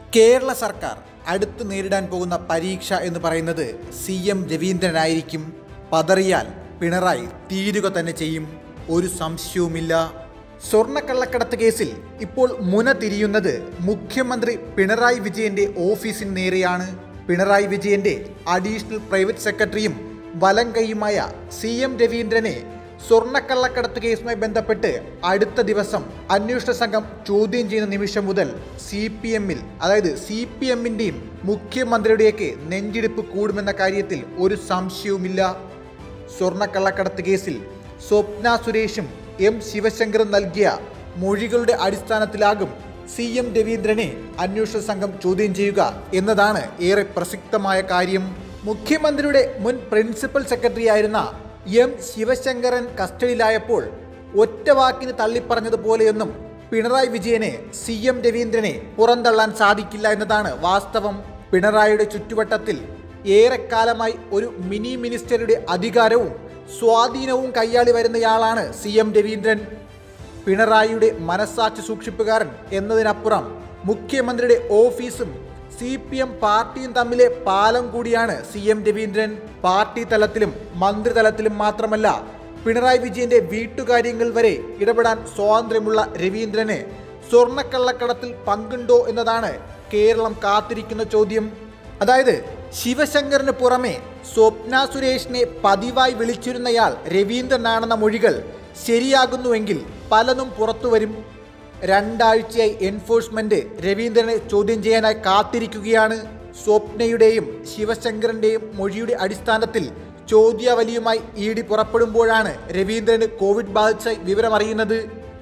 കേരള സർക്കാർ അടുത്ത് നേരിടാൻ പോകുന്ന പരീക്ഷ എന്ന് പറയുന്നത് സി എം രവീന്ദ്രനായിരിക്കും പതറിയാൽ പിണറായി തീരുക തന്നെ ചെയ്യും ഒരു സംശയവുമില്ല സ്വർണ്ണക്കള്ളക്കടത്ത് കേസിൽ ഇപ്പോൾ മുന തിരിയുന്നത് മുഖ്യമന്ത്രി പിണറായി വിജയന്റെ ഓഫീസിന് നേരെയാണ് പിണറായി വിജയന്റെ അഡീഷണൽ പ്രൈവറ്റ് സെക്രട്ടറിയും വലം കൈയുമായ സി എം രവീന്ദ്രനെ സ്വർണ്ണക്കള്ളക്കടത്ത് കേസുമായി ബന്ധപ്പെട്ട് അടുത്ത ദിവസം അന്വേഷണ സംഘം ചോദ്യം ചെയ്യുന്ന നിമിഷം മുതൽ സി പി എമ്മിൽ അതായത് സി പി എമ്മിൻ്റെയും മുഖ്യമന്ത്രിയുടെയൊക്കെ നെഞ്ചിടിപ്പ് കൂടുമെന്ന കാര്യത്തിൽ ഒരു സംശയവുമില്ല സ്വർണ്ണക്കള്ളക്കടത്ത് കേസിൽ സ്വപ്ന സുരേഷും എം ശിവശങ്കറും നൽകിയ മൊഴികളുടെ അടിസ്ഥാനത്തിലാകും സി എം രവീന്ദ്രനെ അന്വേഷണ സംഘം ചോദ്യം ചെയ്യുക എന്നതാണ് ഏറെ പ്രസക്തമായ കാര്യം മുഖ്യമന്ത്രിയുടെ മുൻ പ്രിൻസിപ്പൽ സെക്രട്ടറി ആയിരുന്ന എം ശിവശങ്കരൻ കസ്റ്റഡിയിലായപ്പോൾ ഒറ്റ വാക്കിന് തള്ളിപ്പറഞ്ഞതുപോലെയൊന്നും പിണറായി വിജയനെ സി എം രവീന്ദ്രനെ പുറന്തള്ളാൻ സാധിക്കില്ല എന്നതാണ് വാസ്തവം പിണറായിയുടെ ചുറ്റുവട്ടത്തിൽ ഏറെക്കാലമായി ഒരു മിനി മിനിസ്റ്ററുടെ അധികാരവും സ്വാധീനവും കൈയാളി വരുന്നയാളാണ് സി എം രവീന്ദ്രൻ പിണറായിയുടെ മനസ്സാക്ഷി സൂക്ഷിപ്പുകാരൻ എന്നതിനപ്പുറം മുഖ്യമന്ത്രിയുടെ ഓഫീസും സി പി എം പാർട്ടിയും തമ്മിലെ പാലം കൂടിയാണ് സി എം രവീന്ദ്രൻ പാർട്ടി തലത്തിലും മന്ത്രിതലത്തിലും മാത്രമല്ല പിണറായി വിജയന്റെ വീട്ടുകാര്യങ്ങൾ വരെ ഇടപെടാൻ സ്വാതന്ത്ര്യമുള്ള രവീന്ദ്രന് സ്വർണ്ണക്കള്ളക്കടത്തിൽ പങ്കുണ്ടോ എന്നതാണ് കേരളം കാത്തിരിക്കുന്ന ചോദ്യം അതായത് ശിവശങ്കറിന് പുറമെ സ്വപ്ന സുരേഷിനെ പതിവായി വിളിച്ചിരുന്നയാൾ രവീന്ദ്രനാണെന്ന മൊഴികൾ ശരിയാകുന്നുവെങ്കിൽ പലതും പുറത്തുവരും രണ്ടാഴ്ചയായി എൻഫോഴ്സ്മെന്റ് രവീന്ദ്രനെ ചോദ്യം ചെയ്യാനായി കാത്തിരിക്കുകയാണ് സ്വപ്നയുടെയും ശിവശങ്കറിന്റെയും മൊഴിയുടെ അടിസ്ഥാനത്തിൽ ചോദ്യാവലിയുമായി ഇ ഡി പുറപ്പെടുമ്പോഴാണ് രവീന്ദ്രന് കോവിഡ് ബാധിച്ച വിവരമറിയുന്നത്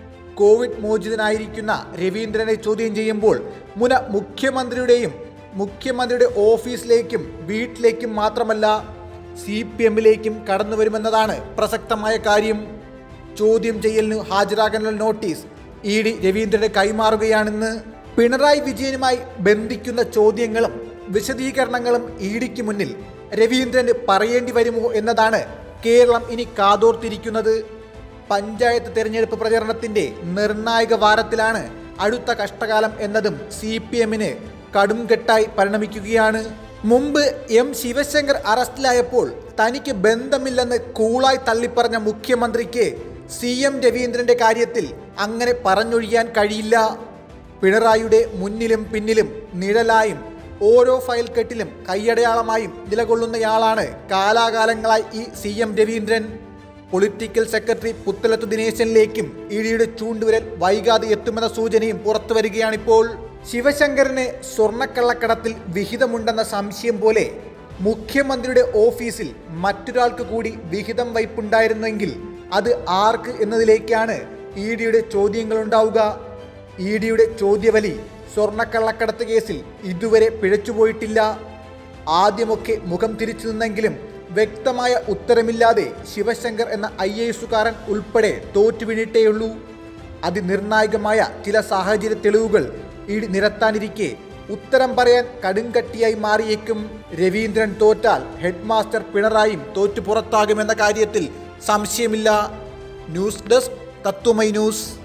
കോവിഡ് മോചിതനായിരിക്കുന്ന രവീന്ദ്രനെ ചോദ്യം ചെയ്യുമ്പോൾ മുന മുഖ്യമന്ത്രിയുടെയും മുഖ്യമന്ത്രിയുടെ ഓഫീസിലേക്കും വീട്ടിലേക്കും മാത്രമല്ല സി പി എമ്മിലേക്കും കടന്നു വരുമെന്നതാണ് പ്രസക്തമായ കാര്യം ചോദ്യം ചെയ്യലിന് ഹാജരാകാനുള്ള നോട്ടീസ് ഇ ഡി രവീന്ദ്രന് കൈമാറുകയാണെന്ന് പിണറായി വിജയനുമായി ബന്ധിക്കുന്ന ചോദ്യങ്ങളും വിശദീകരണങ്ങളും ഇ ഡിക്ക് മുന്നിൽ രവീന്ദ്രന് പറയേണ്ടി വരുമോ എന്നതാണ് കേരളം ഇനി കാതോർത്തിരിക്കുന്നത് പഞ്ചായത്ത് തെരഞ്ഞെടുപ്പ് പ്രചരണത്തിന്റെ നിർണായക വാരത്തിലാണ് അടുത്ത കഷ്ടകാലം എന്നതും സി പി എമ്മിന് കടുംകെട്ടായി പരിണമിക്കുകയാണ് മുമ്പ് എം ശിവശങ്കർ അറസ്റ്റിലായപ്പോൾ തനിക്ക് ബന്ധമില്ലെന്ന് കൂളായി തള്ളിപ്പറഞ്ഞ മുഖ്യമന്ത്രിക്ക് സി എം രവീന്ദ്രന്റെ കാര്യത്തിൽ അങ്ങനെ പറഞ്ഞൊഴിയാൻ കഴിയില്ല പിണറായിയുടെ മുന്നിലും പിന്നിലും നിഴലായും ഓരോ ഫയൽ കെട്ടിലും കൈയടയാളമായും നിലകൊള്ളുന്നയാളാണ് കാലാകാലങ്ങളായി ഈ C M Raveendran political secretary പുത്തലത്ത് ദിനേശനിലേക്കും ഇടിയുടെ ചൂണ്ടുവിരൽ വൈകാതെ എത്തുമെന്ന സൂചനയും പുറത്തു വരികയാണിപ്പോൾ ശിവശങ്കറിന് സ്വർണ്ണക്കള്ളക്കടത്തിൽ വിഹിതമുണ്ടെന്ന സംശയം പോലെ മുഖ്യമന്ത്രിയുടെ ഓഫീസിൽ മറ്റൊരാൾക്ക് കൂടി വിഹിതം വയ്പുണ്ടായിരുന്നെങ്കിൽ അത് ആർക്ക് എന്നതിലേക്കാണ് ഇ ഡിയുടെ ചോദ്യങ്ങളുണ്ടാവുക ഇ ഡിയുടെ ചോദ്യവലി സ്വർണ്ണക്കള്ളക്കടത്ത് കേസിൽ ഇതുവരെ പിഴച്ചുപോയിട്ടില്ല ആദ്യമൊക്കെ മുഖം തിരിച്ചു നിന്നെങ്കിലും വ്യക്തമായ ഉത്തരമില്ലാതെ ശിവശങ്കർ എന്ന ഐ എ എസുകാരൻ ഉൾപ്പെടെ തോറ്റുപിണിട്ടേയുള്ളൂ അതിനിർണായകമായ ചില സാഹചര്യ തെളിവുകൾ ഇടി നിരത്താനിരിക്കെ ഉത്തരം പറയാൻ കടുങ്കട്ടിയായി മാറിയേക്കും രവീന്ദ്രൻ തോറ്റാൽ ഹെഡ്മാസ്റ്റർ പിണറായിയും തോറ്റു പുറത്താകുമെന്ന കാര്യത്തിൽ സംശയമില്ല ന്യൂസ് ഡെസ്ക് തത്വമൈ ന്യൂസ്